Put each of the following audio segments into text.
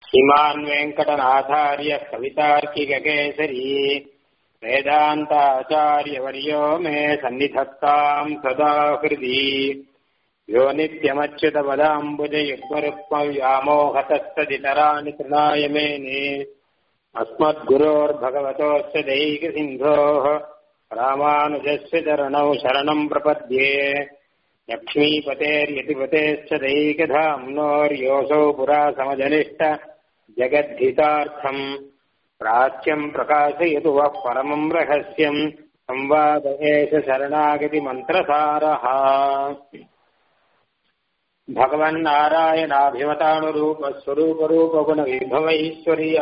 श्रीमान् वेङ्कटनाथार्य कवितार्किककेसरी वेदान्ताचार्यवर्यो मे सन्निधत्ताम् सदा हृदि यो नित्यमच्युतपदाम्बुजयुग्मरुक्मव्यामोहतस्तदितराणि तृणाय मेने अस्मद्गुरोर्भगवतोऽस्य दैकसिन्धोः रामानुजस्य चरणौ शरणम् प्रपद्ये लक्ष्मीपतेर्यतिपतेश्च दैकधाम्नोर्योऽसौ पुरा समजनिष्ठ जगद्धितार्थम् प्राच्यम् प्रकाशयतु वः परमम् रहस्यम् संवाद एष शरणागतिमन्त्रसारः भगवन्नारायणाभिमतानुरूपस्वरूपरूपगुणविभवैश्वर्य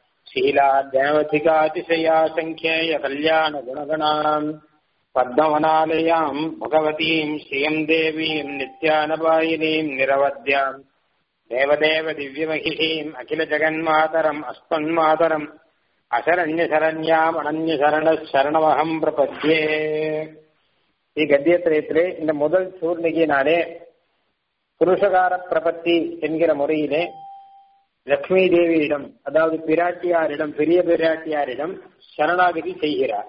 शीलाद्यनवधिकातिशया सङ्ख्येय कल्याणगुणगणाम् पद्मवनालयाम् भगवतीम् श्रियम् देवीम् नित्यानपायिनीम् निरवद्याम् देवदेव दिव्यमहिषीम् अखिलजगन्मातरम् अस्मन्मातरम् அசரண்யசரண்யாம் அனன்யசரண சரணமகம் பிரபத்தியே இக்கத்தியத்திரயத்திலே இந்த முதல் சூர்ணிகினாலே புருஷகார பிரபத்தி என்கிற முறையிலே லக்ஷ்மி தேவியிடம் அதாவது பிராட்டியாரிடம் பெரிய பிராட்டியாரிடம் சரணாகதி செய்கிறார்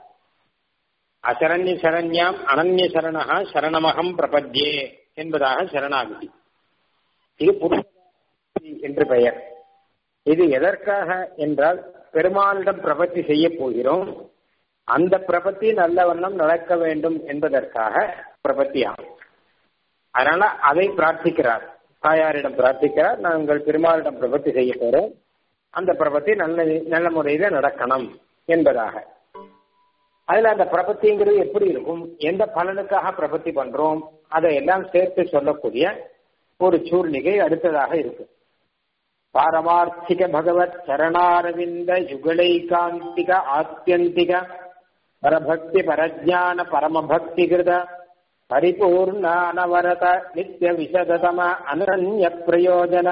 அசரண்ய சரண்யாம் அனன்ய சரணகா சரணமகம் பிரபத்தியே என்பதாக சரணாகதி இது புருஷகாரி என்று பெயர் இது எதற்காக என்றால் பெருமாளிடம் பிரபத்தி செய்ய போகிறோம் அந்த பிரபத்தி நல்ல வண்ணம் நடக்க வேண்டும் என்பதற்காக பிரபத்தி ஆகும் அதனால அதை பிரார்த்திக்கிறார் தாயாரிடம் பிரார்த்திக்கிறார் நாங்கள் பெருமாளிடம் பிரபத்தி செய்ய போறோம் அந்த பிரபத்தி நல்ல நல்ல முறையில நடக்கணும் என்பதாக அதுல அந்த பிரபத்திங்கிறது எப்படி இருக்கும் எந்த பலனுக்காக பிரபத்தி பண்றோம் அதை எல்லாம் சேர்த்து சொல்லக்கூடிய ஒரு சூழ்நிலை அடுத்ததாக இருக்கு பாரமார்த்திக பகவத் சரணாரவிந்த யுகளைகாந்திக ஆத்தியந்திக பரபக்தி பரஜான பரமபக்தி கிருத பரிபூர்ண அனவரத நித்திய விசததம அனரண்ய பிரயோஜன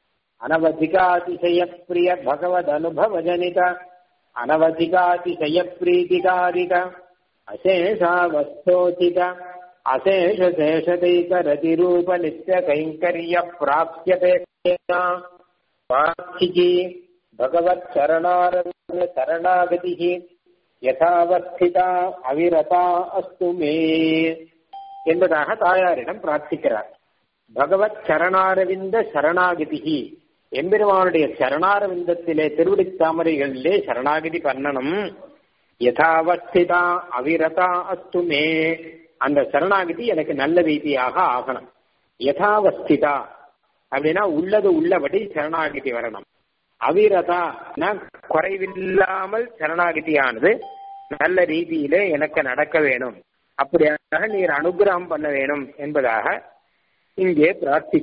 அனவதிகாதிசய பிரிய பகவத் அனுபவ ஜனித அனவதிகாதிசய பிரீதிகாரிக அசேஷாவஸ்தோசித அசேஷ சேஷதைக ரதிரூப நித்திய கைங்கரிய பிராப்யதே வார்த்திகி பகவத் சரணாரவிந்த சரணாகதி யதாவஸ்திதா அவிரதா அஸ்து மே என்பதாக தாயாரிடம் பிரார்த்திக்கிறார் பகவத் சரணாரவிந்த சரணாகதி எம்பெருமானுடைய சரணாரவிந்தத்திலே திருவிடி தாமரைகளிலே சரணாகதி பண்ணணும் யதாவஸ்திதா அவிரதா அஸ்து மே அந்த சரணாகதி எனக்கு நல்ல ரீதியாக ஆகணும் யதாவஸ்திதா அப்படின்னா உள்ளது உள்ளபடி சரணாகதி வரணும் அவிரதா குறைவில்லாமல் சரணாகதியானது நல்ல ரீதியிலே எனக்கு நடக்க வேணும் அப்படியாக நீர் அனுகிரகம் பண்ண வேணும் என்பதாக இங்கே பிரார்த்தி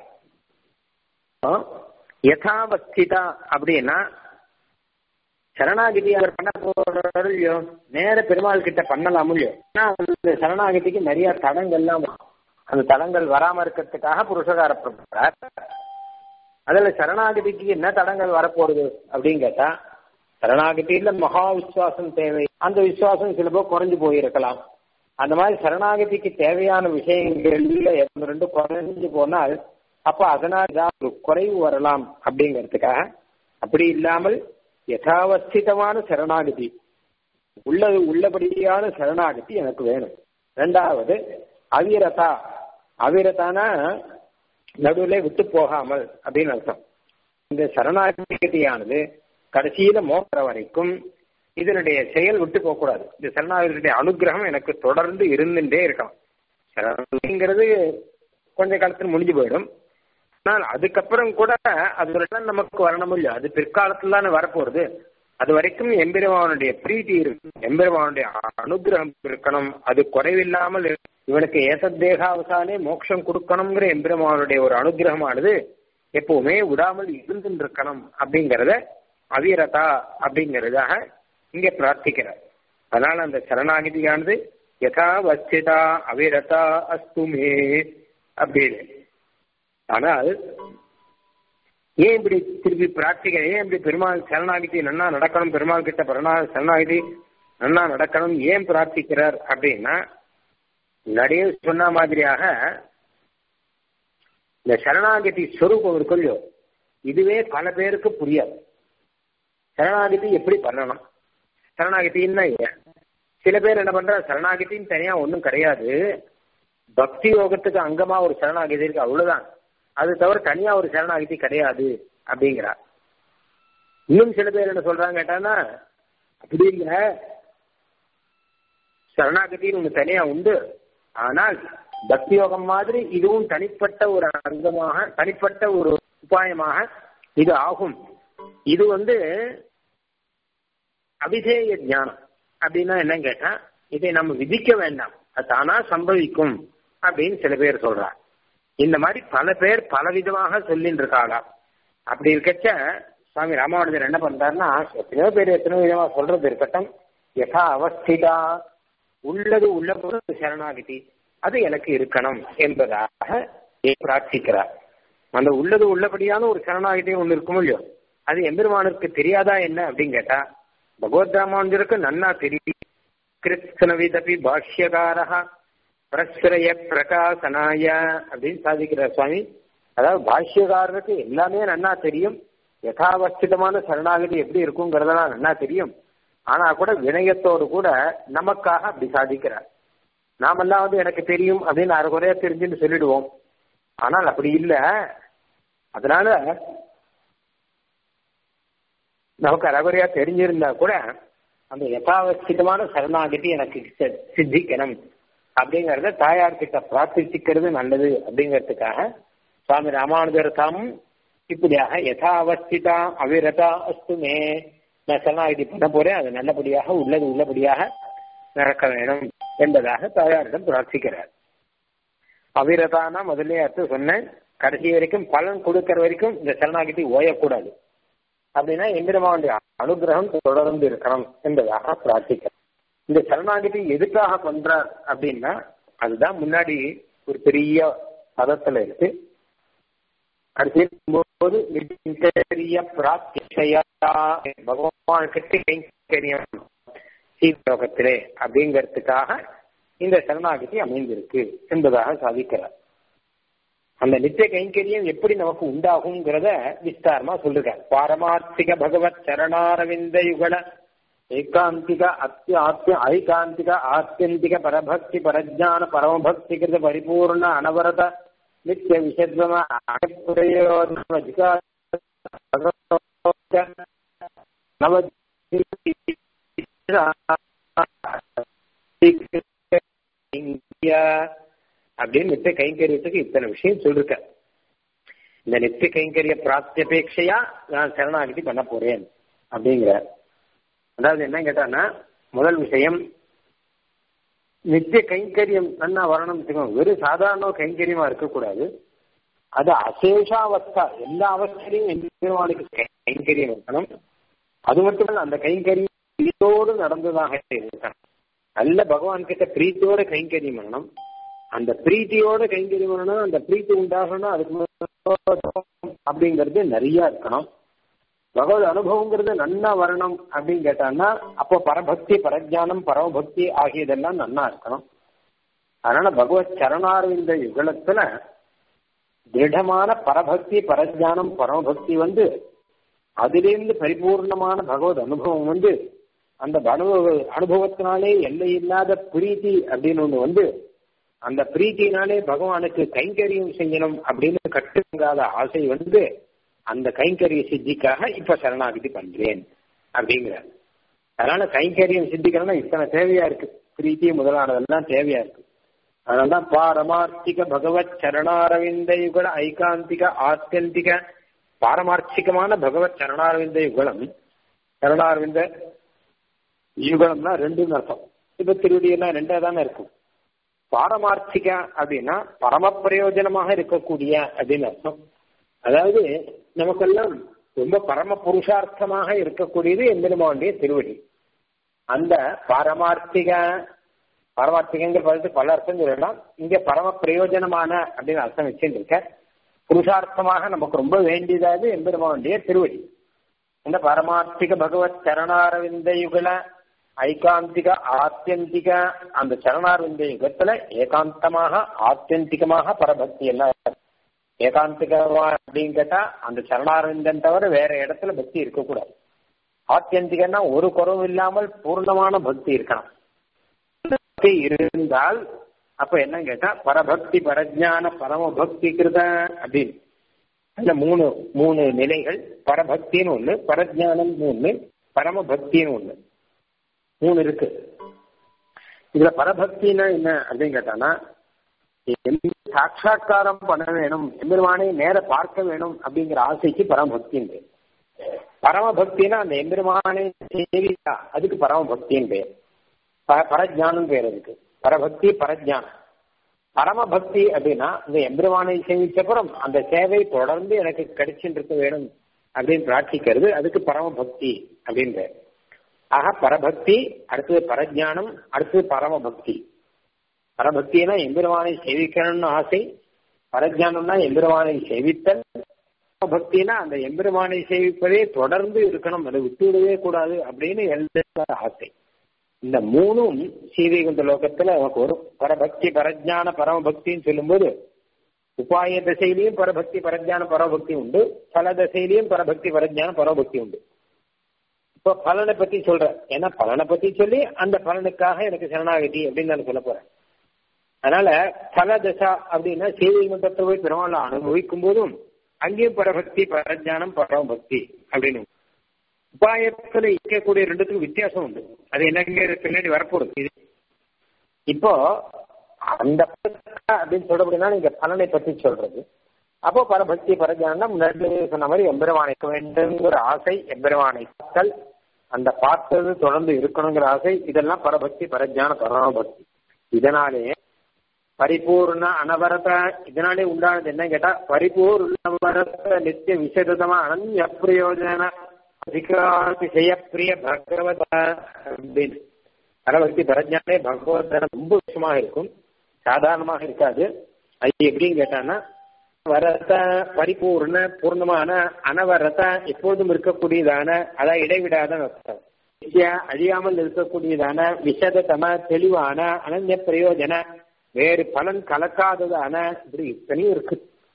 யதாவஸ்திதா அப்படின்னா சரணாகதி அவர் பண்ண போறாரு இல்லையோ நேர பெருமாள் கிட்ட பண்ணலாம் இல்லையோ அந்த சரணாகதிக்கு நிறைய தடங்கள்லாம் அந்த தடங்கள் வராம இருக்கிறதுக்காக புருஷகார பிரபுறார் அதுல சரணாகதிக்கு என்ன தடங்கள் வரப்போறது அப்படின்னு கேட்டா சரணாகதியில மகா விசுவாசம் தேவை அந்த விசுவாசம் சில பேர் குறைஞ்சு போயிருக்கலாம் அந்த மாதிரி சரணாகதிக்கு தேவையான விஷயங்கள்ல ரெண்டு குறைஞ்சு போனால் அப்ப அதனால் ஏதாவது குறைவு வரலாம் அப்படிங்கிறதுக்காக அப்படி இல்லாமல் யதாவஸ்திதமான சரணாகதி உள்ளது உள்ளபடியான சரணாகதி எனக்கு வேணும் ரெண்டாவது அவிரதா அவிரதானா நடுவில் விட்டு போகாமல் அப்படின்னு அர்த்தம் இந்த சரணாகதியானது கடைசியில மோக்கிற வரைக்கும் இதனுடைய செயல் விட்டு போகக்கூடாது இந்த சரணாகதியுடைய அனுகிரகம் எனக்கு தொடர்ந்து இருந்துட்டே இருக்கலாம் சரணாகதிங்கிறது கொஞ்ச காலத்துல முடிஞ்சு போயிடும் ஆனால் அதுக்கப்புறம் கூட அது நமக்கு வரணும் இல்லையா அது பிற்காலத்துல தானே வரப்போறது அது வரைக்கும் எம்பெருமானுடைய பிரீத்தி இருக்கு எம்பெருமானுடைய அனுகிரகம் இருக்கணும் அது குறைவில்லாமல் இவனுக்கு ஏசத்தேகாவசானே மோட்சம் கொடுக்கணுங்கிற எம்பெருமானுடைய ஒரு அனுகிரகமானது எப்பவுமே விடாமல் இருந்துட்டு இருக்கணும் அப்படிங்கறத அவிரதா அப்படிங்கறதாக இங்க பிரார்த்திக்கிறார் அதனால அந்த சரணாகிதியானது யதாவஸ்திதா அவிரதா அஸ்துமே அப்படின்னு ஆனால் ஏன் இப்படி திருப்பி பிரார்த்திக்க ஏன் இப்படி பெருமாள் சரணாகிதி நன்னா நடக்கணும் பெருமாள் கிட்ட பிரணா சரணாகிதி நன்னா நடக்கணும் ஏன் பிரார்த்திக்கிறார் அப்படின்னா நிறைய சொன்ன மாதிரியாக இந்த சரணாகதி ஸ்வரூபம் இருக்கும் இல்லையோ இதுவே பல பேருக்கு புரியாது சரணாகதி எப்படி பண்ணணும் சரணாகதின்னா ஏன் சில பேர் என்ன பண்ற சரணாகதின்னு தனியா ஒன்றும் கிடையாது பக்தி யோகத்துக்கு அங்கமா ஒரு சரணாகதி இருக்கு அவ்வளவுதான் அது தவிர தனியா ஒரு சரணாகதி கிடையாது அப்படிங்கிறா இன்னும் சில பேர் என்ன சொல்றாங்க கேட்டானா அப்படி இல்ல சரணாகதின்னு ஒண்ணு தனியா உண்டு ஆனால் பக்தி யோகம் மாதிரி இதுவும் தனிப்பட்ட ஒரு அங்கமாக தனிப்பட்ட ஒரு உபாயமாக இது ஆகும் இது வந்து அபிதேய ஞானம் அப்படின்னா என்னன்னு கேட்டா இதை நம்ம விதிக்க வேண்டாம் அது தானா சம்பவிக்கும் அப்படின்னு சில பேர் சொல்றாங்க இந்த மாதிரி பல பேர் பலவிதமாக சொல்லிட்டு இருக்காளாம் அப்படி இருக்கச்ச சுவாமி ராமானுஜர் என்ன பண்றாருன்னா எத்தனையோ பேர் எத்தனையோ விதமா சொல்றது இருக்கட்டும் யதா அவஸ்திதா உள்ளது உள்ள பொருள் சரணாகதி அது எனக்கு இருக்கணும் என்பதாக பிரார்த்திக்கிறார் அந்த உள்ளது உள்ளபடியான ஒரு சரணாகதி ஒண்ணு இருக்கும் இல்லையோ அது எம்பெருமானுக்கு தெரியாதா என்ன அப்படின்னு கேட்டா பகவத் ராமானுஜருக்கு நன்னா தெரியும் கிருஷ்ணவிதபி பாஷ்யகாரா பிரஸ்ரய பிரகாசனாய அப்படின்னு சாதிக்கிறார் சுவாமி அதாவது பாஷ்யகாரருக்கு எல்லாமே நன்னா தெரியும் யதாவஸ்திதமான சரணாகதி எப்படி இருக்குங்கிறதெல்லாம் நன்னா தெரியும் ஆனா கூட வினயத்தோடு கூட நமக்காக அப்படி சாதிக்கிறார் நாமெல்லாம் வந்து எனக்கு தெரியும் அப்படின்னு அரைகுறையா தெரிஞ்சுன்னு சொல்லிடுவோம் ஆனால் அப்படி இல்லை அதனால நமக்கு அரைகுறையா தெரிஞ்சிருந்தா கூட அந்த யதாவஸ்திதமான சரணாகதி எனக்கு சித்திக்கணும் அப்படிங்கறத தாயார் கிட்ட பிரார்த்திச்சுக்கிறது நல்லது அப்படிங்கிறதுக்காக சுவாமி ராமானுஜர் தாமும் இப்படியாக யதாவஸ்திதா அவிரதா அஸ்துமே நான் சரணாகதி பண்ண போறேன் அது நல்லபடியாக உள்ளது உள்ளபடியாக நடக்க வேணும் என்பதாக தாயாரிடம் பிரார்த்திக்கிறார் அவிரதானா முதல்ல அர்த்தம் சொன்னேன் கடைசி வரைக்கும் பலன் கொடுக்கிற வரைக்கும் இந்த சரணாகதி ஓயக்கூடாது அப்படின்னா எந்திரமாவுடைய அனுகிரகம் தொடர்ந்து இருக்கணும் என்பதாக பிரார்த்திக்கிறார் இந்த சரணாகதி எதுக்காக பண்றார் அப்படின்னா அதுதான் முன்னாடி ஒரு பெரிய பதத்துல இருக்கு கடைசி போது பிரார்த்திஷையா பகவான் கிட்ட கைங்கரியம் சீலோகத்திலே அப்படிங்கிறதுக்காக இந்த சரணாகதி அமைந்திருக்கு என்பதாக சாதிக்கிறார் அந்த நித்திய கைங்கரியம் எப்படி நமக்கு உண்டாகுங்கிறத விஸ்தாரமா சொல்லிருக்கார் பாரமார்த்திக பகவத் சரணாரவிந்த யுகல ஏகாந்திக அத்திய ஆத்திய ஐகாந்திக ஆத்தியந்திக பரபக்தி பரஜான பரமபக்தி கிருத பரிபூர்ண அனவரத நித்திய விஷத்வம நவ அப்படின்னு நித்திய கைங்கரியத்துக்கு இத்தனை விஷயம் சொல்லிருக்க இந்த நித்திய கைங்கரிய பிராப்தியபேட்சையா நான் சரணாகதி பண்ண போறேன் அப்படிங்கிற அதாவது என்ன கேட்டான்னா முதல் விஷயம் நித்திய கைங்கரியம் நன்னா வரணும் வெறும் சாதாரண கைங்கரியமா இருக்கக்கூடாது அது அசேஷாவஸ்தா எல்லா அவஸ்தையிலும் எம்பெருமானுக்கு கைங்கரியம் இருக்கணும் அது மட்டுமல்ல அந்த கைங்கரியம் பிரீத்தோடு நடந்ததாக இருக்கணும் நல்ல பகவான் கிட்ட பிரீத்தியோட கைங்கரியம் பண்ணணும் அந்த பிரீத்தியோட கைங்கரியம் பண்ணணும் அந்த பிரீத்தி உண்டாகணும் அதுக்கு அப்படிங்கிறது நிறைய இருக்கணும் பகவத் அனுபவங்கிறது நன்னா வரணும் அப்படின்னு கேட்டான்னா அப்போ பரபக்தி பரஜானம் பரமபக்தி ஆகியதெல்லாம் நன்னா இருக்கணும் அதனால பகவத் சரணார்விந்த யுகலத்துல திடமான பரபக்தி பரஜானம் பரமபக்தி வந்து அதிலிருந்து பரிபூர்ணமான பகவத் அனுபவம் வந்து அந்த அனுபவ அனுபவத்தினாலே எல்லை இல்லாத பிரீத்தி அப்படின்னு ஒண்ணு வந்து அந்த பிரீத்தினாலே பகவானுக்கு கைங்கரியம் செய்யணும் அப்படின்னு கட்டுங்காத ஆசை வந்து அந்த கைங்கரிய சித்திக்காக இப்ப சரணாகதி பண்றேன் அப்படிங்கிறார் அதனால கைங்கரியம் சித்திக்கணும்னா இத்தனை தேவையா இருக்கு பிரீத்தி முதலானதெல்லாம் தேவையா இருக்கு அதனால்தான் பாரமார்த்திக பகவத் சரணாரவிந்த யுகல ஐகாந்திக ஆத்தியந்திக பாரமார்த்திகமான பகவத் சரணாரவிந்த யுகலம் சரணாரவிந்த யுகலம்னா ரெண்டுன்னு அர்த்தம் இப்ப திருவடியெல்லாம் ரெண்டா தானே இருக்கும் பாரமார்த்திக அப்படின்னா பரம பிரயோஜனமாக இருக்கக்கூடிய அப்படின்னு அர்த்தம் அதாவது நமக்கெல்லாம் ரொம்ப பரம புருஷார்த்தமாக இருக்கக்கூடியது எம்பெருமானுடைய திருவடி அந்த பாரமார்த்திக பரமார்த்திகங்கிற பதத்துக்கு பல அர்த்தம் சொல்லலாம் இங்க பரம பிரயோஜனமான அப்படின்னு அர்த்தம் வச்சுருக்க புருஷார்த்தமாக நமக்கு ரொம்ப வேண்டியதாவது எம்பெருமானுடைய திருவடி இந்த பரமார்த்திக பகவத் சரணாரவிந்த யுகல ஐகாந்திக ஆத்தியந்திக அந்த சரணாரவிந்த யுகத்துல ஏகாந்தமாக ஆத்தியந்திகமாக பரபக்தி எல்லாம் ஏகாந்திகமா அப்படின்னு கேட்டா அந்த சரணாரவிந்தன் தவிர வேற இடத்துல பக்தி இருக்கக்கூடாது ஆத்தியந்திகன்னா ஒரு குறவும் இல்லாமல் பூர்ணமான பக்தி இருக்கணும் பக்தி இருந்தால் அப்ப என்ன கேட்டா பரபக்தி பரஜான பரம பக்தி கிருத அப்படின்னு அந்த மூணு மூணு நிலைகள் பரபக்தின்னு ஒண்ணு பரஜானம் ஒண்ணு பரம பக்தின்னு ஒண்ணு மூணு இருக்கு இதுல பரபக்தினா என்ன அப்படின்னு கேட்டானா சாட்சா்காரம் பண்ண வேணும் எம்பெருமானை நேர பார்க்க வேணும் அப்படிங்கிற ஆசைக்கு பரமபக்தின் பேர் பரமபக்தினா அந்த எம்பெருமானை சேவித்தா அதுக்கு பரமபக்தியின் பேர் பரஜானம் பேர் அதுக்கு பரபக்தி பரஜானம் பரமபக்தி அப்படின்னா இந்த எம்பெருமானை சேவிச்சப்புறம் அந்த சேவை தொடர்ந்து எனக்கு கிடைச்சிட்டு இருக்க வேணும் அப்படின்னு பிரார்த்திக்கிறது அதுக்கு பரமபக்தி அப்படின்னு பேர் ஆக பரபக்தி அடுத்தது பரஜானம் அடுத்தது பரமபக்தி பரபக்தினா எம்பெருமானை சேவிக்கணும்னு ஆசை பரஜானம்னா எம்பெருமானை சேவித்தல் பக்தினா அந்த எம்பெருமானை சேவிப்பதே தொடர்ந்து இருக்கணும் அதை விட்டுவிடவே கூடாது அப்படின்னு எல்லா ஆசை இந்த மூணும் சீதைகுந்த லோகத்துல நமக்கு வரும் பரபக்தி பரஜான பரமபக்தின்னு சொல்லும்போது உபாய திசையிலையும் பரபக்தி பரஜான பரமபக்தி உண்டு பல திசையிலையும் பரபக்தி பரஜான பரமபக்தி உண்டு இப்போ பலனை பத்தி சொல்றேன் ஏன்னா பலனை பத்தி சொல்லி அந்த பலனுக்காக எனக்கு சரணாகதி அப்படின்னு நான் சொல்ல போறேன் அதனால பல தசா அப்படின்னா சேவை மன்றத்தை போய் பெருமாள் அனுபவிக்கும் போதும் அங்கேயும் பரபக்தி பரஜானம் பரமபக்தி அப்படின்னு உபாயத்துல இருக்கக்கூடிய ரெண்டுத்துக்கும் வித்தியாசம் உண்டு அது என்னங்க பின்னாடி வரப்போகுது இது இப்போ அந்த அப்படின்னு சொல்றபடினா நீங்க பலனை பத்தி சொல்றது அப்போ பரபக்தி பரஜானம் முன்னாடி சொன்ன மாதிரி எம்பெருமானைக்க வேண்டுங்கிற ஆசை எம்பெருமானை பார்த்தல் அந்த பார்த்தது தொடர்ந்து இருக்கணுங்கிற ஆசை இதெல்லாம் பரபக்தி பரஜான பரமபக்தி இதனாலே பரிபூர்ண அனவரத இதனாலே உண்டானது என்ன கேட்டா பரிபூர்ணவரத நித்திய விசேதமா அனன்ய பிரயோஜன அதிகாதிசய பிரிய பகவத அப்படின்னு பரபக்தி பரஜானே பகவத் ரொம்ப விஷயமாக இருக்கும் சாதாரணமாக இருக்காது அது எப்படின்னு கேட்டான்னா வரத பரிபூர்ண பூர்ணமான அனவரத எப்போதும் இருக்கக்கூடியதான அதான் இடைவிடாத அர்த்தம் அழியாமல் இருக்கக்கூடியதான விசததம தெளிவான அனன்ய பிரயோஜன வேறு பலன் கலக்காததான இப்படி இத்தனையும் இருக்கு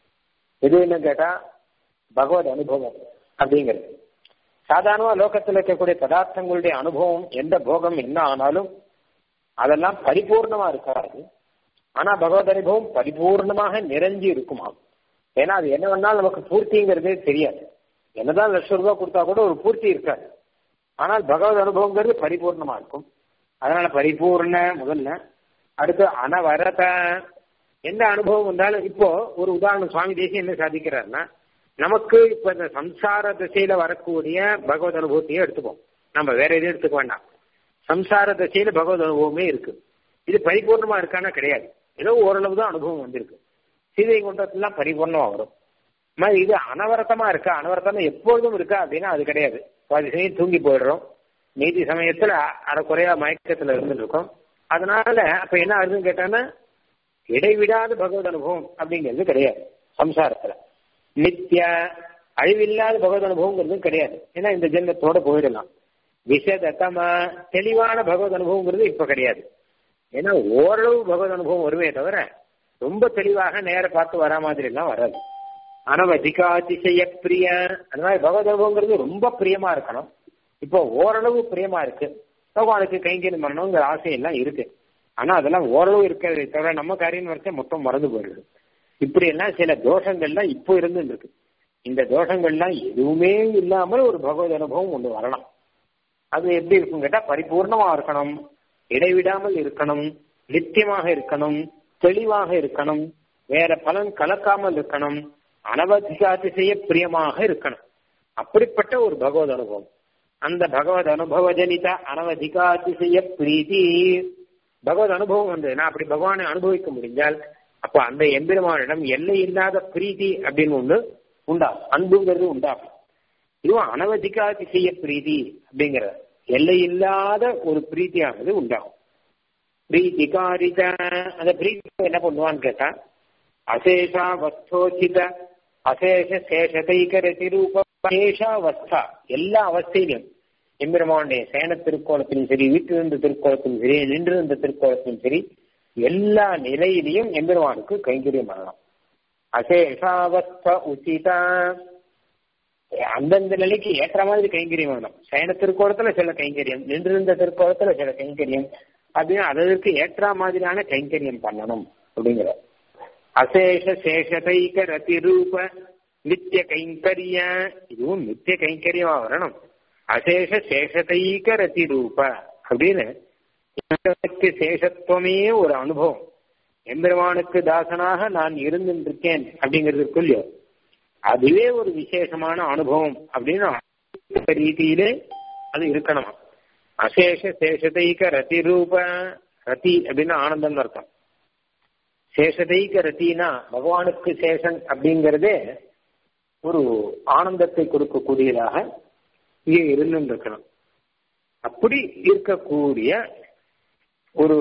எது என்ன கேட்டா பகவத் அனுபவம் அப்படிங்கிறது சாதாரணமா லோகத்தில் இருக்கக்கூடிய பதார்த்தங்களுடைய அனுபவம் எந்த போகம் என்ன ஆனாலும் அதெல்லாம் பரிபூர்ணமா இருக்காது ஆனா பகவத் அனுபவம் பரிபூர்ணமாக நிறைஞ்சு இருக்குமா ஏன்னா அது என்ன வேணாலும் நமக்கு பூர்த்திங்கிறதே தெரியாது என்னதான் லட்சம் ரூபாய் கொடுத்தா கூட ஒரு பூர்த்தி இருக்காது ஆனால் பகவத் அனுபவங்கிறது பரிபூர்ணமா இருக்கும் அதனால பரிபூர்ண முதல்ல அடுத்து அனவரத எந்த அனுபவம் வந்தாலும் இப்போ ஒரு உதாரணம் சுவாமி தேசியம் என்ன சாதிக்கிறாருன்னா நமக்கு இப்ப இந்த சம்சார திசையில வரக்கூடிய பகவத் அனுபவத்தையே எடுத்துப்போம் நம்ம வேற எதுவும் எடுத்துக்க வேண்டாம் சம்சார திசையில பகவத் அனுபவமே இருக்கு இது பரிபூர்ணமா இருக்கானா கிடையாது ஏதோ ஓரளவு தான் அனுபவம் வந்திருக்கு சீதை குண்டத்துலாம் பரிபூர்ணமா வரும் மாதிரி இது அனவரத்தமா இருக்கா அனவரத்தமா எப்பொழுதும் இருக்கா அப்படின்னா அது கிடையாது பாதி சமயம் தூங்கி போயிடுறோம் நீதி சமயத்துல அரைக்குறையா மயக்கத்துல இருந்துட்டு இருக்கோம் அதனால அப்ப என்ன ஆகுதுன்னு கேட்டான்னா இடைவிடாத பகவத் அனுபவம் அப்படிங்கிறது கிடையாது சம்சாரத்துல நித்திய அழிவில்லாத பகவத் அனுபவங்கிறது கிடையாது ஏன்னா இந்த ஜென்மத்தோட போயிடலாம் விஷதத்தம தெளிவான பகவத் அனுபவங்கிறது இப்ப கிடையாது ஏன்னா ஓரளவு பகவத் அனுபவம் வருமே தவிர ரொம்ப தெளிவாக நேர பார்த்து வரா மாதிரி எல்லாம் வராது அனவதிகாதிசய பிரிய அந்த மாதிரி பகவத் அனுபவங்கிறது ரொம்ப பிரியமா இருக்கணும் இப்போ ஓரளவு பிரியமா இருக்கு பகவானுக்கு கைங்கரியம் பண்ணணுங்கிற ஆசையெல்லாம் இருக்கு ஆனா அதெல்லாம் ஓரளவு இருக்கிறது தவிர நம்ம காரியம் வரைச்சா மொத்தம் மறந்து போயிடுது இப்படி எல்லாம் சில தோஷங்கள்லாம் இப்போ இருந்து இருக்கு இந்த தோஷங்கள்லாம் எதுவுமே இல்லாமல் ஒரு பகவத் அனுபவம் ஒன்று வரலாம் அது எப்படி இருக்கும் கேட்டா பரிபூர்ணமா இருக்கணும் இடைவிடாமல் இருக்கணும் நித்தியமாக இருக்கணும் தெளிவாக இருக்கணும் வேற பலன் கலக்காமல் இருக்கணும் அனவதிகாதிசய பிரியமாக இருக்கணும் அப்படிப்பட்ட ஒரு பகவத் அனுபவம் அந்த பகவத் அனுபவ ஜனித அனவதிகாதிசய பிரீதி பகவத் அனுபவம் வந்து நான் அப்படி பகவானை அனுபவிக்க முடிஞ்சால் அப்ப அந்த எம்பெருமானிடம் எல்லை இல்லாத பிரீதி அப்படின்னு ஒண்ணு உண்டாகும் அன்புங்கிறது உண்டாகும் இதுவும் அனவதிகாதிசய பிரீதி அப்படிங்கிற எல்லை இல்லாத ஒரு பிரீத்தியானது உண்டாகும் பிரீத்திகாரித அந்த பிரீத்தி என்ன பண்ணுவான்னு கேட்டா அசேஷா வஸ்தோச்சித அசேஷ சேஷதைகரதி ரூப அசேஷாவஸ்தா எல்லா அவஸ்தையிலும் எம்பெருமானுடைய சேன திருக்கோலத்திலும் சரி வீட்டிலிருந்த திருக்கோலத்திலும் சரி நின்றிருந்த திருக்கோலத்திலும் சரி எல்லா நிலையிலையும் எம்பெருமானுக்கு கைங்கரியம் பண்ணலாம் அசேஷாவஸ்த உச்சித அந்தந்த நிலைக்கு ஏற்ற மாதிரி கைங்கரியம் வேணும் சயன திருக்கோலத்துல சில கைங்கரியம் நின்றிருந்த திருக்கோலத்துல சில கைங்கரியம் அப்படின்னு அதற்கு ஏற்ற மாதிரியான கைங்கரியம் பண்ணணும் அப்படிங்கிற அசேஷ சேஷதைக ரதி ரூப நித்திய கைங்கரிய இதுவும் நித்திய கைங்கரியமா வரணும் அசேஷ சேஷதைக ரதி ரூப அப்படின்னு எனக்கு சேஷத்துவமே ஒரு அனுபவம் எம்பெருமானுக்கு தாசனாக நான் இருந்திருக்கேன் அப்படிங்கிறதுக்குள்ளயோ அதுவே ஒரு விசேஷமான அனுபவம் அப்படின்னு ரீதியிலே அது இருக்கணும் அசேஷ சேஷதைக ரதி ரூப ரதி அப்படின்னு ஆனந்தம் அர்த்தம் சேஷதைக ரத்தினா பகவானுக்கு சேஷன் அப்படிங்கிறதே ஒரு ஆனந்தத்தை கொடுக்கக்கூடியதாக இங்கே இருந்து இருக்கணும் அப்படி இருக்கக்கூடிய ஒரு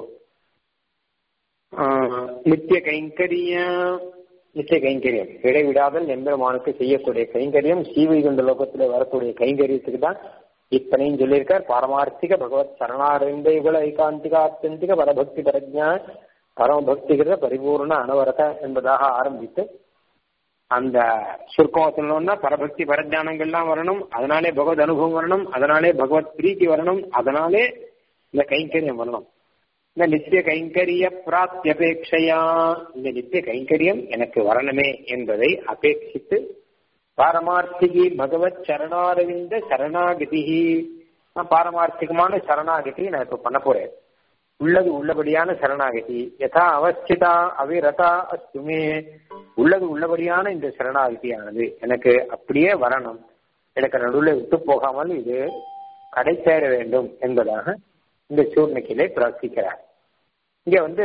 நித்திய கைங்கரிய நித்திய கைங்கரியம் இடைவிடாதல் எம்பெருமானுக்கு செய்யக்கூடிய கைங்கரியம் சீவைகுண்ட லோகத்தில் வரக்கூடிய கைங்கரியத்துக்கு தான் இத்தனையும் சொல்லியிருக்கார் பாரமார்த்திக பகவத் சரணாரவிந்த இவ்வளவு ஐகாந்திக ஆத்தியந்திக பரபக்தி பிரஜா பரமபக்திகிற பரிபூர்ண அனவரத என்பதாக ஆரம்பித்து அந்த சுருக்கோத்தனம்னா பரபக்தி பரஜானங்கள்லாம் வரணும் அதனாலே பகவத் அனுபவம் வரணும் அதனாலே பகவத் பிரீத்தி வரணும் அதனாலே இந்த கைங்கரியம் வரணும் இந்த நித்திய கைங்கரிய பிராப்தியபேட்சையா இந்த நித்திய கைங்கரியம் எனக்கு வரணுமே என்பதை அபேட்சித்து பாரமார்த்திகி பகவத் சரணாரவிந்த சரணாகதி பாரமார்த்திகமான சரணாகதி நான் இப்ப பண்ண போறேன் உள்ளது உள்ளபடியான சரணாகதி யதா அவஸ்திதா அவிரதா அஸ்துமே உள்ளது உள்ளபடியான இந்த சரணாகதியானது எனக்கு அப்படியே வரணும் எனக்கு நடுவில் விட்டு போகாமல் இது கடை சேர வேண்டும் என்பதாக இந்த சூர்ணிக்கையிலே பிரார்த்திக்கிறார் இங்க வந்து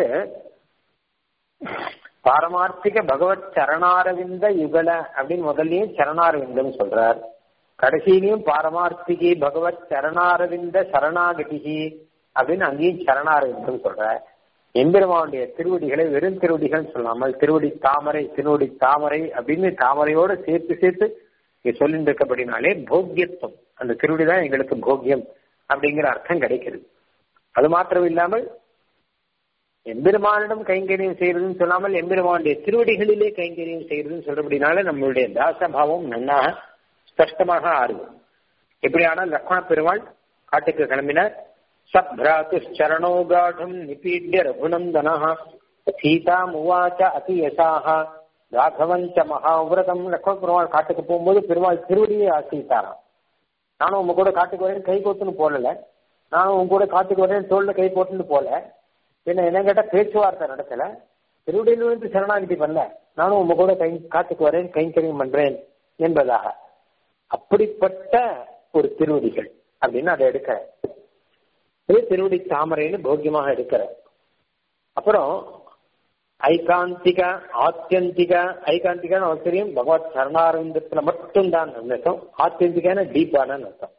பாரமார்த்திக பகவத் சரணாரவிந்த யுகல அப்படின்னு முதல்லயும் சரணாரவிந்தம் சொல்றார் கடைசியிலையும் பாரமார்த்திகி பகவத் சரணாரவிந்த சரணாகதிகி அப்படின்னு அங்கேயும் சரணாரவிந்தம் சொல்றார் எம்பெருமானுடைய திருவடிகளை வெறும் திருவடிகள் சொல்லாமல் திருவடி தாமரை திருவடி தாமரை அப்படின்னு தாமரையோட சேர்த்து சேர்த்து இங்க சொல்லிட்டு இருக்கபடினாலே போக்கியத்துவம் அந்த திருவடி தான் எங்களுக்கு போக்கியம் அப்படிங்கிற அர்த்தம் கிடைக்கிறது அது மாத்திரம் இல்லாமல் எம்பெருமானிடம் கைங்கரியம் செய்யறதுன்னு சொல்லாமல் எம்பெருமானுடைய திருவடிகளிலே கைங்கரியம் செய்யறதுன்னு சொல்றபடினால நம்மளுடைய தாசபாவம் நன்னா ஸ்பஷ்டமாக ஆறுது எப்படியானால் லக்ஷ்மண பெருமாள் காட்டுக்கு கிளம்பினார் சப்ராத்து சரணோகாடம் நிபீட்ய ரகுநந்தனா சீதா முவாச்ச அதி யசாக ராகவஞ்ச மகாவிரதம் லக்ஷ்மண பெருமாள் காட்டுக்கு போகும்போது பெருமாள் திருவடியை ஆசிரித்தாராம் நானும் உங்க கூட காட்டுக்கு வரேன் கை கோத்துன்னு போடல நானும் உங்க கூட காட்டுக்கு வரேன் தோல்ல கை போட்டுன்னு போல என்ன என்ன கேட்டா பேச்சுவார்த்தை நடக்கல திருவடியில் வந்து சரணாகிதி பண்ணல நானும் உங்க கூட கை காட்டுக்கு வரேன் கைங்கரியம் பண்றேன் என்பதாக அப்படிப்பட்ட ஒரு திருவடிகள் அப்படின்னு அதை எடுக்கிற இது திருவடி தாமரைன்னு போக்கியமாக எடுக்கிற அப்புறம் ஐகாந்திக ஆத்தியந்திக ஐகாந்திகான்னு அவருக்கு தெரியும் பகவத் சரணாரவிந்தத்துல மட்டும்தான் அர்த்தம் ஆத்தியந்திகான டீப்பான அர்த்தம்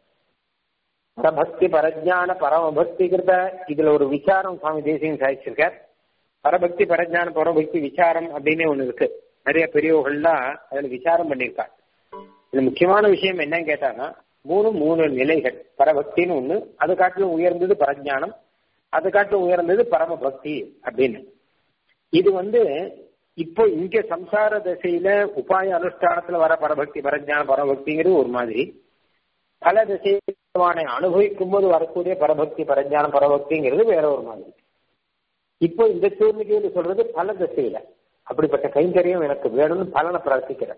பரபக்தி பரஜான பரமபக்தி கிருத இதுல ஒரு விசாரம் சுவாமி தேசியம் சாதிச்சிருக்கார் பரபக்தி பரஜான பரமபக்தி விசாரம் அப்படின்னு ஒண்ணு இருக்கு நிறைய பெரியவர்கள்லாம் அதுல விசாரம் பண்ணியிருக்காங்க இதுல முக்கியமான விஷயம் என்னன்னு கேட்டாங்கன்னா மூணு மூணு நிலைகள் பரபக்தின்னு ஒண்ணு அது காட்டிலும் உயர்ந்தது பரஜானம் அது காட்டிலும் உயர்ந்தது பரமபக்தி அப்படின்னு இது வந்து இப்போ இங்க சம்சார திசையில உபாய அனுஷ்டானத்துல வர பரபக்தி பரஜான பரபக்திங்கிறது ஒரு மாதிரி பல திசைவானை அனுபவிக்கும் போது வரக்கூடிய பரபக்தி பரஜான பரபக்திங்கிறது வேற ஒரு மாதிரி இப்போ இந்த சூழ்நிலையில சொல்றது பல திசையில அப்படிப்பட்ட கைங்கரியம் எனக்கு வேணும்னு பலனை பிரார்த்திக்கிறேன்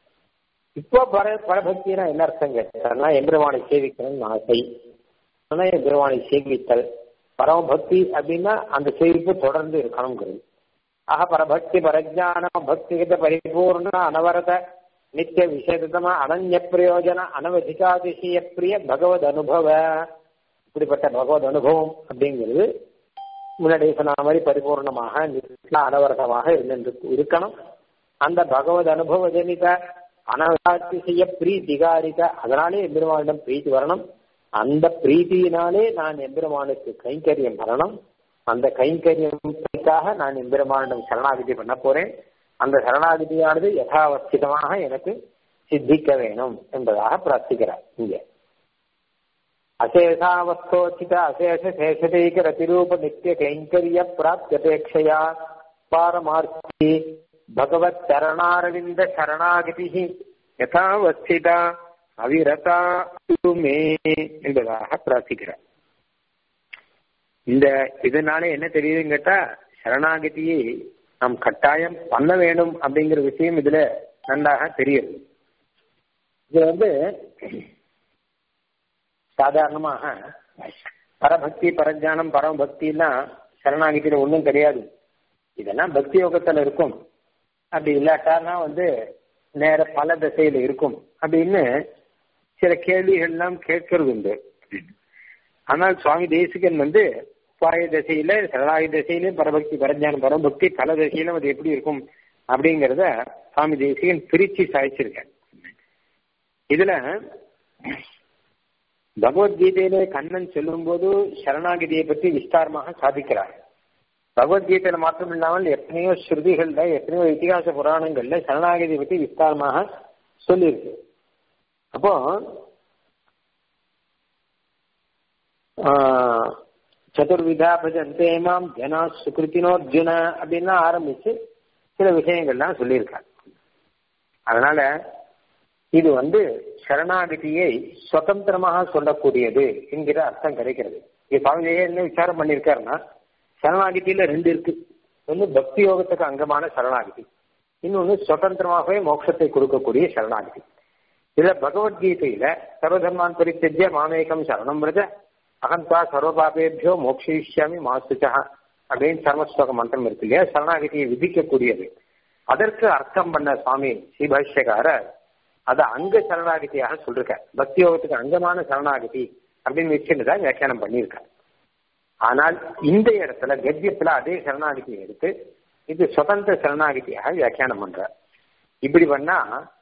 இப்போ பர பரபக்தினா என்ன அர்த்தம் கேட்டா எம்பெருமானை சேவிக்கணும்னு ஆசை ஆனா எம்பெருமானை சேவித்தல் பரமபக்தி அப்படின்னா அந்த சேவிப்பு தொடர்ந்து இருக்கணுங்கிறது ஆக பரபக்தி பரஜான பக்திகித பரிபூர்ண அனவரத நித்திய விசேதமா அனன்ய பிரயோஜன அனவதிகாதிசய பிரிய பகவத் அனுபவ இப்படிப்பட்ட பகவத் அனுபவம் அப்படிங்கிறது முன்னாடி சொன்ன மாதிரி பரிபூர்ணமாக நித்திய அனவரதமாக இருந்து இருக்கணும் அந்த பகவத் அனுபவ ஜனித அனவதிசய பிரீதிகாரிக அதனாலே எம்பெருமானிடம் பிரீத்தி வரணும் அந்த பிரீத்தியினாலே நான் எம்பெருமானுக்கு கைங்கரியம் வரணும் அந்த கைங்கரியத்துக்காக நான் எம்பெருமானிடம் சரணாகிதி பண்ண போறேன் அந்த சரணாகிதியானது யதாவஸ்திதமாக எனக்கு சித்திக்க வேணும் என்பதாக பிரார்த்திக்கிறார் இங்கே அசேஷாவஸ்தோச்சித அசேஷ சேஷதைக ரதிரூப நித்திய கைங்கரிய பிராப்தியபேட்சையா பாரமார்த்தி பகவத் சரணாரவிந்த சரணாகதி யதாவஸ்திதா அவிரதா மே என்பதாக பிரார்த்திக்கிறார் இந்த இதனால என்ன தெரியுதுன்னு கேட்டா சரணாகதியை நாம் கட்டாயம் பண்ண வேண்டும் அப்படிங்கிற விஷயம் இதுல நன்றாக தெரியுது இது வந்து சாதாரணமாக பரபக்தி பரஜானம் பரமபக்திலாம் சரணாகதியில ஒன்றும் கிடையாது இதெல்லாம் பக்தி யோகத்துல இருக்கும் அப்படி இல்லாட்டானா வந்து நேர பல திசையில இருக்கும் அப்படின்னு சில கேள்விகள்லாம் கேட்கறது உண்டு ஆனால் சுவாமி தேசிகன் வந்து பாய திசையில சரணாகி திசையிலும் பரபக்தி பரஜானம் பரபக்தி பல திசையிலும் அது எப்படி இருக்கும் அப்படிங்கிறத சுவாமி தேசிகன் பிரிச்சு சாய்ச்சிருக்கேன் இதுல பகவத்கீதையில கண்ணன் சொல்லும் போது சரணாகிதியை பற்றி விஸ்தாரமாக சாதிக்கிறார் பகவத்கீதையில மாத்திரம் இல்லாமல் எத்தனையோ ஸ்ருதிகள்ல எத்தனையோ இதிகாச புராணங்கள்ல சரணாகிதியை பற்றி விஸ்தாரமாக சொல்லியிருக்கு அப்போ சதுர்விதா பஜந்தே மாம் ஜனா சுகிருத்தினோர்ஜுன அப்படின்லாம் ஆரம்பிச்சு சில விஷயங்கள்லாம் சொல்லியிருக்காங்க அதனால இது வந்து சரணாகதியை சுதந்திரமாக சொல்லக்கூடியது என்கிற அர்த்தம் கிடைக்கிறது இது சுவாமி என்ன விசாரம் பண்ணியிருக்காருன்னா சரணாகதியில ரெண்டு இருக்கு ஒன்று பக்தி யோகத்துக்கு அங்கமான சரணாகதி இன்னொன்று சுதந்திரமாகவே மோட்சத்தை கொடுக்கக்கூடிய சரணாகதி இதுல பகவத்கீதையில சர்வதர்மான் பரித்தஜ்ய மாமேகம் சரணம் விரஜ அகந்தா சர்வபாபேபியோ மோக்ஷயிஷ்யாமி மாசுச்சா அப்படின்னு சர்மஸ்லோக மந்திரம் இருக்கு இல்லையா சரணாகதியை விதிக்கக்கூடியது அதற்கு அர்த்தம் பண்ண சுவாமி ஸ்ரீபாஷ்யகாரர் அதை அங்க சரணாகதியாக சொல்லிருக்க பக்தி யோகத்துக்கு அங்கமான சரணாகதி அப்படின்னு வச்சுட்டு தான் வியாக்கியானம் பண்ணியிருக்கார் ஆனால் இந்த இடத்துல கத்தியத்துல அதே சரணாகதியை எடுத்து இது சுதந்திர சரணாகதியாக வியாக்கியானம் பண்றார் இப்படி பண்ணா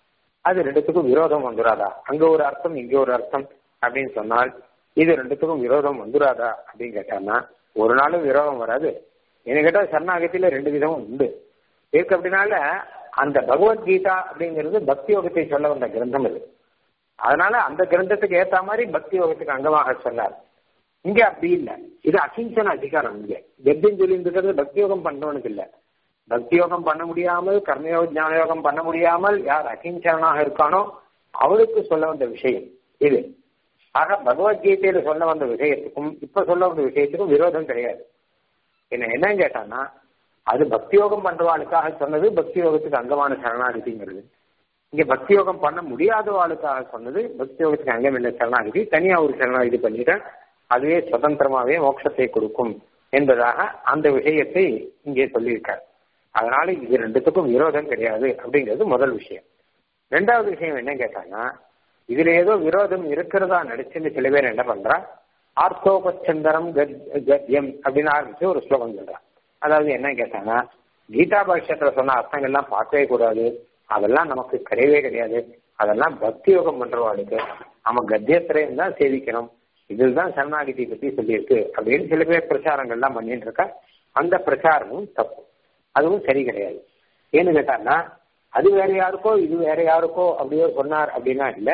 அது ரெண்டுத்துக்கும் விரோதம் வந்துடாதா அங்க ஒரு அர்த்தம் இங்க ஒரு அர்த்தம் அப்படின்னு சொன்னால் இது ரெண்டுத்துக்கும் விரோதம் வந்துடாதா அப்படின்னு கேட்டான்னா ஒரு நாளும் விரோதம் வராது என்ன கேட்டா சரணாகத்தில ரெண்டு விதமும் உண்டு இருக்கு அப்படின்னால அந்த பகவத்கீதா அப்படிங்கிறது பக்தி யோகத்தை சொல்ல வந்த கிரந்தம் இது அதனால அந்த கிரந்தத்துக்கு ஏத்த மாதிரி பக்தி யோகத்துக்கு அங்கமாக சொன்னார் இங்க அப்படி இல்லை இது அகிம்சன அதிகாரம் இங்க கத்தியம் சொல்லிட்டு இருக்கிறது பக்தி யோகம் பண்றவனுக்கு இல்ல பக்தி யோகம் பண்ண முடியாமல் கர்மயோக ஞான யோகம் பண்ண முடியாமல் யார் அகிம்சனாக இருக்கானோ அவருக்கு சொல்ல வந்த விஷயம் இது ஆக பகவத்கீதையில சொல்ல வந்த விஷயத்துக்கும் இப்ப சொல்ல வந்த விஷயத்துக்கும் விரோதம் கிடையாது என்ன என்னன்னு கேட்டான்னா அது பக்தி யோகம் பண்றவாளுக்காக சொன்னது பக்தி யோகத்துக்கு அங்கமான சரணாகதிங்கிறது இங்க பக்தி யோகம் பண்ண முடியாதவாளுக்காக சொன்னது பக்தி யோகத்துக்கு அங்கம் இல்லை சரணாகதி தனியா ஒரு சரணாகதி பண்ணிட்டேன் அதுவே சுதந்திரமாவே மோட்சத்தை கொடுக்கும் என்பதாக அந்த விஷயத்தை இங்கே சொல்லியிருக்கார் அதனால இது ரெண்டுத்துக்கும் விரோதம் கிடையாது அப்படிங்கிறது முதல் விஷயம் ரெண்டாவது விஷயம் என்ன கேட்டாங்கன்னா இதுல ஏதோ விரோதம் இருக்கிறதா நடிச்சுன்னு சில பேர் என்ன பண்றா ஆர்த்தோபச்சந்தரம் கத்யம் அப்படின்னு ஆரம்பிச்சு ஒரு ஸ்லோகம் சொல்றா அதாவது என்ன கேட்டாங்கன்னா கீதா பாஷ்யத்துல சொன்ன அர்த்தங்கள்லாம் பார்க்கவே கூடாது அதெல்லாம் நமக்கு கிடையவே கிடையாது அதெல்லாம் பக்தி யோகம் பண்றவாளுக்கு நம்ம கத்தியத்திரையும் தான் சேவிக்கணும் இதுதான் சரணாகிதி பத்தி சொல்லியிருக்கு அப்படின்னு சில பேர் பிரச்சாரங்கள்லாம் பண்ணிட்டு இருக்கா அந்த பிரச்சாரமும் தப்பு அதுவும் சரி கிடையாது ஏன்னு கேட்டான்னா அது வேற யாருக்கோ இது வேற யாருக்கோ அப்படியோ சொன்னார் அப்படின்னா இல்ல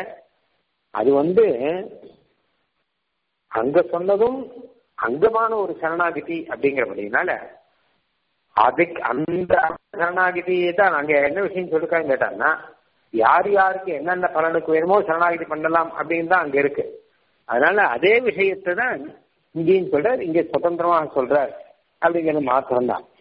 அது வந்து அங்க சொன்னதும் அங்கமான ஒரு சரணாகிதி அப்படிங்கிறபடினால அதுக்கு அந்த சரணாகிதியை தான் நாங்க என்ன விஷயம் சொல்லிருக்காங்க கேட்டாங்கன்னா யார் யாருக்கு என்னென்ன பலனுக்கு வேணுமோ சரணாகிதி பண்ணலாம் அப்படின்னு தான் அங்க இருக்கு அதனால அதே விஷயத்தை தான் இங்கேயும் சொல்றார் இங்க சுதந்திரமாக சொல்றார் அப்படிங்கிறது மாத்திரம் தான்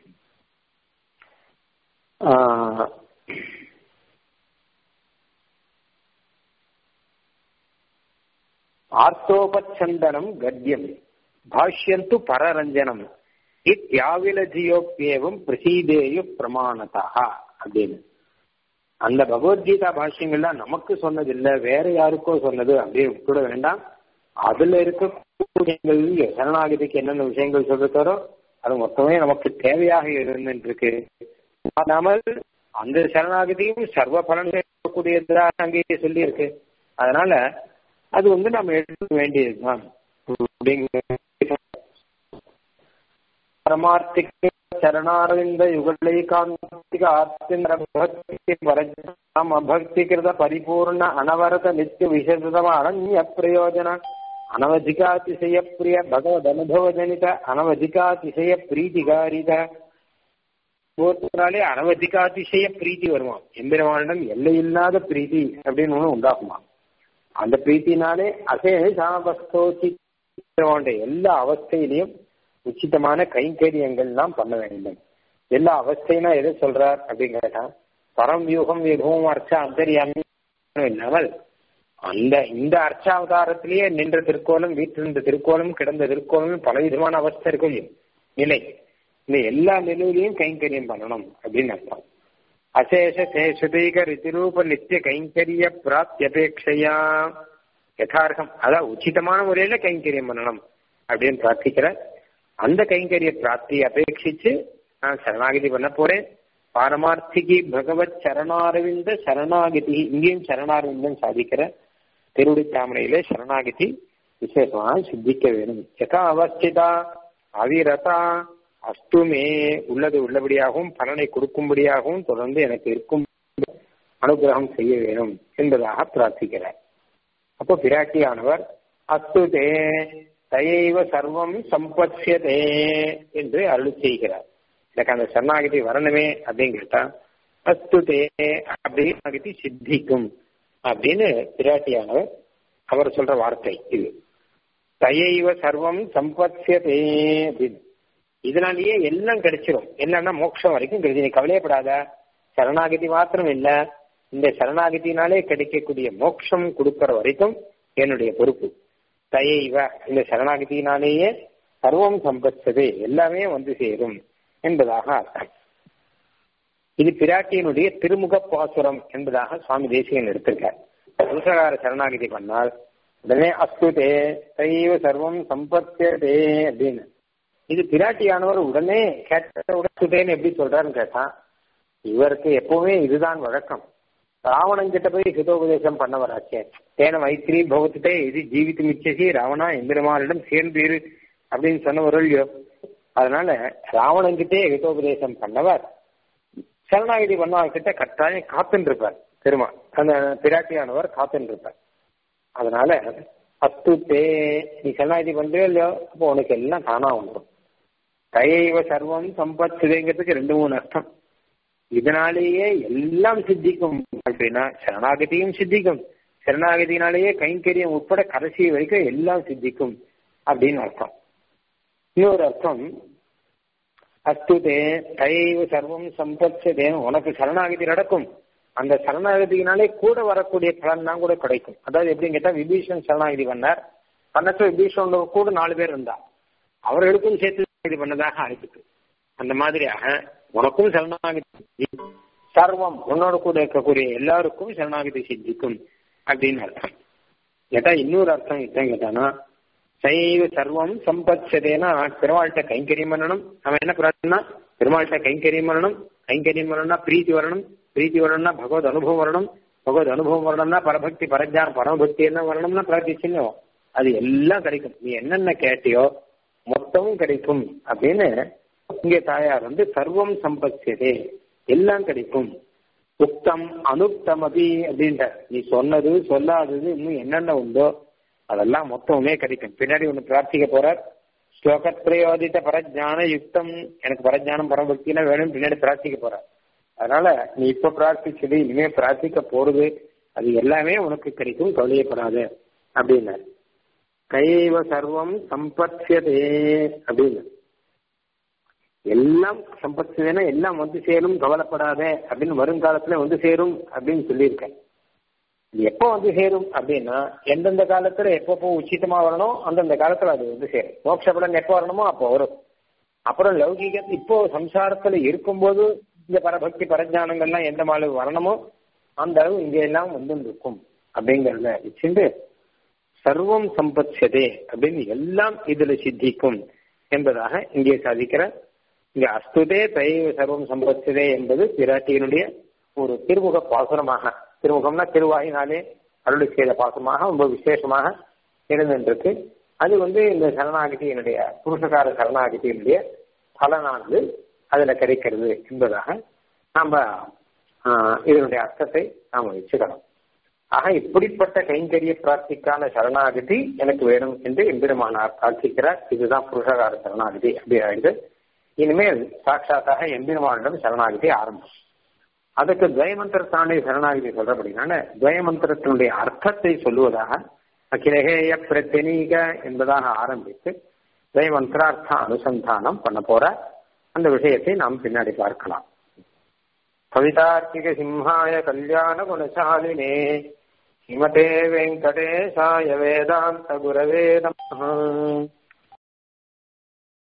ஆர்த்தோபச்சந்தனம் கத்தியம் பாஷ்யந்து பரரஞ்சனம் இத்தியாவிலஜியோப்பியேவம் பிரசீதேயு பிரமாணதா அப்படின்னு அந்த பகவத்கீதா பாஷ்யங்கள்லாம் நமக்கு சொன்னது இல்ல வேற யாருக்கோ சொன்னது அப்படின்னு கூட வேண்டாம் அதுல இருக்க சரணாகதிக்கு என்னென்ன விஷயங்கள் சொல்லிருக்காரோ அது மொத்தமே நமக்கு தேவையாக இருந்துட்டு இருக்கு நாமல் அந்த சரணாகதியும் சர்வ பலன்கள் கூடியதாக அங்கேயே சொல்லி இருக்கு அதனால அது வந்து நம்ம எடுக்க வேண்டியதுதான் பரமார்த்திக சரணாரவிந்த யுகலைகாந்திக ஆத்திர பக்தி பரஜம் அபக்திகிருத பரிபூர்ண அனவரத நித்திய விசேஷதம அனன்ய பிரயோஜன அனவதிகாதிசய பிரிய பகவத் அனுபவ ஜனித அனவதிகாதிசய பிரீதிகாரித ஒருத்தராலே அனவதிகாதிசய பிரீத்தி வருமாம் எம்பெருமானிடம் எல்லையில்லாத பிரீத்தி அப்படின்னு ஒண்ணு உண்டாகுமா அந்த பிரீத்தினாலே அசே சாபஸ்தோசி எல்லா அவஸ்தையிலையும் உச்சிதமான கைங்கரியங்கள்லாம் பண்ண வேண்டும் எல்லா அவஸ்தைனா எதை சொல்றார் அப்படின்னு கேட்டா பரம் யூகம் விபவம் அர்ச்ச அந்தரியாமி இல்லாமல் அந்த இந்த அர்ச்சாவதாரத்திலேயே நின்ற திருக்கோலம் வீட்டிருந்த திருக்கோலம் கிடந்த திருக்கோலம் பல விதமான அவஸ்தை இருக்கும் நிலை இந்த எல்லா நிலையிலையும் கைங்கரியம் பண்ணணும் அப்படின்னு அர்த்தம் அசேஷ சேஷதீக ரிதிரூப நித்திய கைங்கரிய பிராப்தியபேட்சையா யதார்த்தம் அதான் உச்சிதமான முறையில கைங்கரியம் பண்ணணும் அப்படின்னு பிரார்த்திக்கிற அந்த கைங்கரிய பிராப்தி அபேட்சிச்சு நான் சரணாகிதி பண்ண போறேன் பாரமார்த்திகி பகவத் சரணாரவிந்த சரணாகிதி இங்கேயும் சரணாரவிந்தம் சாதிக்கிற திருடி தாமரையிலே சரணாகிதி விசேஷமாக சித்திக்க வேணும் யதா அவஸ்திதா அவிரதா அஸ்துமே உள்ளது உள்ளபடியாகவும் பலனை கொடுக்கும்படியாகவும் தொடர்ந்து எனக்கு இருக்கும் அனுகிரகம் செய்ய வேணும் என்பதாக பிரார்த்திக்கிறார் அப்போ பிராட்டியானவர் அஸ்துதே தயைவ சர்வம் சம்பத்யதே என்று அருள் செய்கிறார் எனக்கு அந்த சரணாகதி வரணுமே அப்படின்னு கேட்டா அஸ்துதே அப்படின்னு சித்திக்கும் அப்படின்னு பிராட்டியானவர் அவர் சொல்ற வார்த்தை இது தயைவ சர்வம் சம்பத்யதே அப்படின்னு இதனாலேயே எல்லாம் கிடைச்சிரும் என்னன்னா மோட்சம் வரைக்கும் கிடைச்சி நீ கவலையப்படாத சரணாகதி மாத்திரம் இல்ல இந்த சரணாகதினாலே கிடைக்கக்கூடிய மோட்சம் கொடுக்கிற வரைக்கும் என்னுடைய பொறுப்பு தயைவ இந்த சரணாகதியினாலேயே சர்வம் சம்பத்தது எல்லாமே வந்து சேரும் என்பதாக அர்த்தம் இது பிராட்டியினுடைய திருமுக பாசுரம் என்பதாக சுவாமி தேசியன் எடுத்திருக்கார் புருஷகார சரணாகதி பண்ணால் உடனே அஸ்துதே தைவ சர்வம் சம்பத்தியதே அப்படின்னு இது பிராட்டியானவர் உடனே கேட்ட உடனே எப்படி சொல்றாருன்னு கேட்டா இவருக்கு எப்பவுமே இதுதான் வழக்கம் ராவணன் கிட்ட போய் ஹிதோபதேசம் பண்ணவராச்சே தேன மைத்திரி பகவத்திட்டே இது ஜீவித்து மிச்சசி ராவணா எம்பெருமானிடம் சேர்ந்து இரு அப்படின்னு சொன்னவர் இல்லையோ அதனால ராவணன் கிட்டே ஹிதோபதேசம் பண்ணவர் சரணாகிதி பண்ணவர் கிட்ட கட்டாயம் காத்துன்னு இருப்பார் பெருமாள் அந்த பிராட்டியானவர் காத்துன்னு இருப்பார் அதனால அத்து தே நீ சரணாகிதி பண்றியோ இல்லையோ அப்போ உனக்கு எல்லாம் தானா வந்துடும் தயைவ சர்வம் சம்பத்துங்கிறதுக்கு ரெண்டு மூணு அர்த்தம் இதனாலேயே எல்லாம் சித்திக்கும் அப்படின்னா சரணாகதியும் சித்திக்கும் சரணாகதினாலேயே கைங்கரியம் உட்பட கடைசி வரைக்கும் எல்லாம் சித்திக்கும் அப்படின்னு அர்த்தம் இன்னொரு அர்த்தம் அஸ்துதே தயைவ சர்வம் சம்பத்ததே உனக்கு சரணாகதி நடக்கும் அந்த சரணாகதியினாலே கூட வரக்கூடிய பலன் தான் கூட கிடைக்கும் அதாவது எப்படின்னு கேட்டா விபீஷன் சரணாகதி பண்ணார் பண்ணச்ச விபீஷன் கூட நாலு பேர் இருந்தா அவர்களுக்கும் சேர்த்து பண்ணதாக ஆயிடுச்சு அந்த மாதிரியாக உனக்கும் சரணாகதி சர்வம் உன்னோட கூட இருக்கக்கூடிய எல்லாருக்கும் சரணாகதி சித்திக்கும் அப்படின்னு அர்த்தம் கேட்டா இன்னொரு அர்த்தம் என்ன கேட்டானா சைவ சர்வம் சம்பத்சதேனா பெருமாள்கிட்ட கைங்கரியம் பண்ணணும் அவன் என்ன பிரார்த்தனா பெருமாள்கிட்ட கைங்கரியம் பண்ணணும் கைங்கரியம் வரணும்னா பிரீத்தி வரணும் பிரீத்தி வரணும்னா பகவத் அனுபவம் வரணும் பகவத் அனுபவம் வரணும்னா பரபக்தி பரஜானம் பரமபக்தி என்ன வரணும்னா பிரார்த்திச்சுன்னு அது எல்லாம் கிடைக்கும் நீ என்னென்ன கேட்டியோ மொத்தமும் கிடைக்கும் அப்படின்னு இங்கே தாயார் வந்து சர்வம் சம்பத்தியதே எல்லாம் கிடைக்கும் உக்தம் அனுக்தம் அபி அப்படின்ற நீ சொன்னது சொல்லாதது இன்னும் என்னென்ன உண்டோ அதெல்லாம் மொத்தமுமே கிடைக்கும் பின்னாடி ஒன்று பிரார்த்திக்க போறார் ஸ்லோகத்ரயோதித்த பரஜான யுக்தம் எனக்கு பரஜானம் பரமபக்தியெல்லாம் வேணும் பின்னாடி பிரார்த்திக்க போறார் அதனால நீ இப்ப பிரார்த்திச்சது இனிமே பிரார்த்திக்க போறது அது எல்லாமே உனக்கு கிடைக்கும் கவலையப்படாது அப்படின்னு கைவ சர்வம் சம்பத்தியதே அப்படின்னு எல்லாம் சம்பத்தியதுன்னா எல்லாம் வந்து சேரும் கவலைப்படாத அப்படின்னு வருங்காலத்துல வந்து சேரும் அப்படின்னு சொல்லியிருக்கேன் இது எப்போ வந்து சேரும் அப்படின்னா எந்தெந்த காலத்துல எப்பப்போ உச்சிதமா வரணும் அந்தந்த காலத்துல அது வந்து சேரும் மோட்சப்படன் எப்போ வரணுமோ அப்போ வரும் அப்புறம் லௌகீக இப்போ சம்சாரத்துல இருக்கும்போது இந்த பரபக்தி பரஜானங்கள்லாம் எந்த மாதிரி வரணுமோ அந்த அளவு இங்க எல்லாம் வந்து இருக்கும் அப்படிங்கறத வச்சுட்டு சர்வம் சம்பத்சதே அப்படின்னு எல்லாம் இதுல சித்திக்கும் என்பதாக இங்கே சாதிக்கிற இங்க அஸ்துதே தயவு சர்வம் சம்பத்சதே என்பது பிராட்டியினுடைய ஒரு திருமுக பாசுரமாக திருமுகம்னா திருவாயினாலே அருளி செய்த பாசமாக ரொம்ப விசேஷமாக இருந்துருக்கு அது வந்து இந்த சரணாகதியினுடைய புருஷகார சரணாகதியினுடைய பலனானது அதுல கிடைக்கிறது என்பதாக நாம இதனுடைய அர்த்தத்தை நாம வச்சுக்கணும் ஆக இப்படிப்பட்ட கைங்கரிய பிரார்த்திக்கான சரணாகதி எனக்கு வேணும் என்று எம்பெருமானார் பிரார்த்திக்கிறார் இதுதான் புருஷகார சரணாகதி அப்படி ஆயிடுது இனிமேல் சாட்சாத்தாக எம்பெருமானிடம் சரணாகதி ஆரம்பம் அதுக்கு துவயமந்திரத்தானே சரணாகதி சொல்றபடினால துவயமந்திரத்தினுடைய அர்த்தத்தை சொல்லுவதாக அகிலகேய பிரத்தினீக என்பதாக ஆரம்பித்து துவயமந்திரார்த்த அனுசந்தானம் பண்ண போற அந்த விஷயத்தை நாம் பின்னாடி பார்க்கலாம் கவிதார்த்திக சிம்ஹாய கல்யாண குணசாலினே ஸ்ரீமதே வெங்கடேசாய வேதாந்த குரவே நமः